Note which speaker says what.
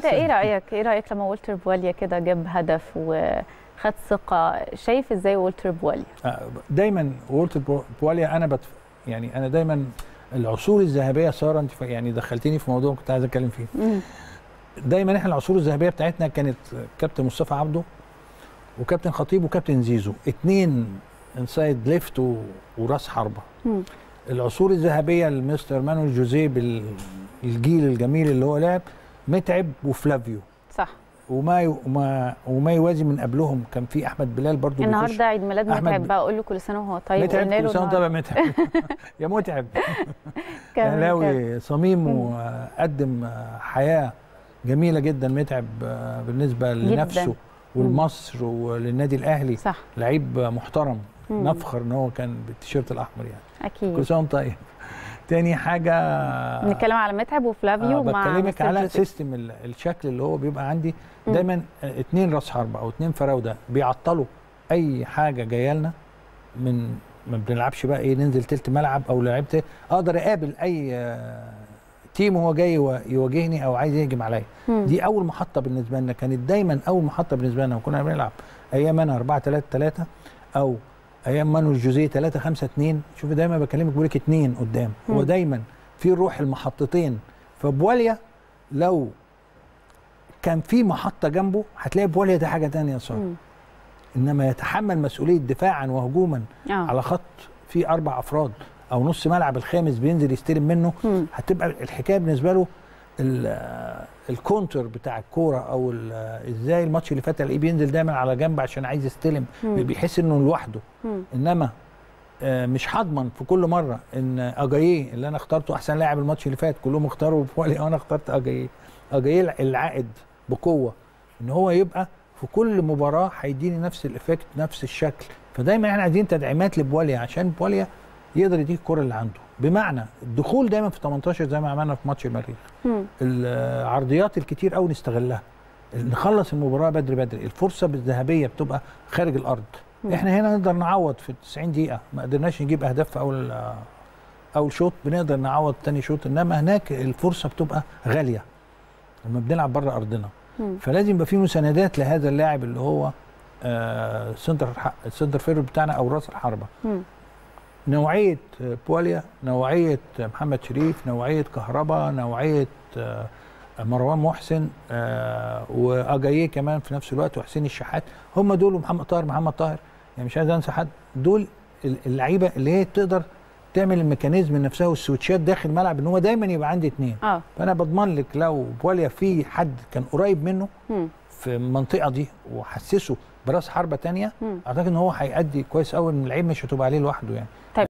Speaker 1: انت ايه رايك ايه رايك لما والتر بواليا كده جاب هدف وخد ثقه شايف ازاي والتر بواليا
Speaker 2: آه، دايما والتر بو- بواليا انا بتف... يعني انا دايما العصور الذهبيه ساره انت ف- يعني دخلتيني في موضوع كنت عايز اتكلم فيه
Speaker 1: مم.
Speaker 2: دايما احنا العصور الذهبيه بتاعتنا كانت كابتن مصطفى عبده وكابتن خطيب وكابتن زيزو اتنين انسايد ليفت و... وراس حربه
Speaker 1: مم.
Speaker 2: العصور الذهبيه لمستر مانويل جوزيه بالجيل الجميل اللي هو لعب متعب وفلافيو
Speaker 1: صح
Speaker 2: وما ي... وما وما يوازي من قبلهم كان في احمد بلال برضو بيخش.
Speaker 1: النهارده عيد ميلاد
Speaker 2: أحمد
Speaker 1: متعب
Speaker 2: ب-
Speaker 1: بقى اقول له كل سنه وهو طيب
Speaker 2: متعب
Speaker 1: قلنا له
Speaker 2: كل سنه وانت
Speaker 1: النهاردة.
Speaker 2: متعب يا متعب
Speaker 1: كمل- كمل.
Speaker 2: اهلاوي صميم
Speaker 1: مم.
Speaker 2: وقدم حياه جميله جدا متعب بالنسبه لنفسه ولمصر وللنادي الاهلي
Speaker 1: صح
Speaker 2: لعيب محترم
Speaker 1: مم.
Speaker 2: نفخر ان هو كان بالتيشيرت الاحمر يعني
Speaker 1: اكيد
Speaker 2: كل سنه وانت طيب تاني حاجه
Speaker 1: نتكلم على متعب وفلافيو
Speaker 2: آه
Speaker 1: مع
Speaker 2: بكلمك
Speaker 1: مستر
Speaker 2: على
Speaker 1: جوزيه.
Speaker 2: سيستم ال- الشكل اللي هو بيبقى عندي
Speaker 1: مم.
Speaker 2: دايما آه، اتنين راس حربه او اتنين فراوده بيعطلوا اي حاجه جايه لنا من ما بنلعبش بقى ايه ننزل تلت ملعب او لعبت اقدر اقابل اي آه، تيم هو جاي يوا- يواجهني او عايز يهجم عليا
Speaker 1: مم.
Speaker 2: دي اول محطه بالنسبه لنا كانت دايما اول محطه بالنسبه لنا وكنا بنلعب ايام انا 4 3 3 او ايام مانويل جوزيه 3 5 2 شوفي دايما بكلمك بقول لك اثنين قدام هو
Speaker 1: مم.
Speaker 2: دايما في روح المحطتين فبواليا لو كان في محطه جنبه هتلاقي بواليا ده حاجه ثانيه صار
Speaker 1: مم.
Speaker 2: انما يتحمل مسؤوليه دفاعا وهجوما
Speaker 1: اه
Speaker 2: على خط فيه اربع افراد او نص ملعب الخامس بينزل يستلم منه
Speaker 1: مم.
Speaker 2: هتبقى الحكايه بالنسبه له ال- الكونتر بتاع الكوره او ال- ازاي الماتش اللي فات الاقيه بينزل دايما على جنب عشان عايز يستلم
Speaker 1: مم.
Speaker 2: بيحس انه لوحده
Speaker 1: مم.
Speaker 2: انما آه، مش هضمن في كل مره ان اجاييه اللي انا اخترته احسن لاعب الماتش اللي فات كلهم اختاروا بوالي وانا اخترت اجاييه اجاييه العائد بقوه ان هو يبقى في كل مباراه هيديني نفس الايفكت نفس الشكل فدايما احنا عايزين تدعيمات لبواليا عشان بواليا يقدر يديك الكره اللي عنده بمعنى الدخول دايما في 18 زي ما عملنا في ماتش المريخ
Speaker 1: مم.
Speaker 2: العرضيات الكتير قوي نستغلها نخلص المباراه بدري بدري الفرصه الذهبيه بتبقى خارج الارض
Speaker 1: مم.
Speaker 2: احنا هنا نقدر نعوض في 90 دقيقه ما قدرناش نجيب اهداف في اول اول شوط بنقدر نعوض تاني شوط انما هناك الفرصه بتبقى غاليه لما بنلعب بره ارضنا
Speaker 1: مم.
Speaker 2: فلازم يبقى في مساندات لهذا اللاعب اللي هو آه سنتر السنتر فيرود بتاعنا او راس الحربه
Speaker 1: مم.
Speaker 2: نوعيه آه، بواليا نوعيه آه، محمد شريف نوعيه كهربا نوعيه آه، مروان محسن آه، واجاييه كمان في نفس الوقت وحسين الشحات هم دول ومحمد طاهر محمد طاهر يعني مش عايز انسى حد دول ال- اللعيبه اللي هي تقدر تعمل الميكانيزم نفسها والسويتشات داخل الملعب ان هو دايما يبقى عندي اثنين
Speaker 1: اه
Speaker 2: فانا بضمن لك لو بواليا في حد كان قريب منه
Speaker 1: مم.
Speaker 2: في المنطقه دي وحسسه براس حربه تانية
Speaker 1: مم.
Speaker 2: اعتقد ان هو هيأدي كويس قوي ان اللعيب مش هتبقى عليه لوحده يعني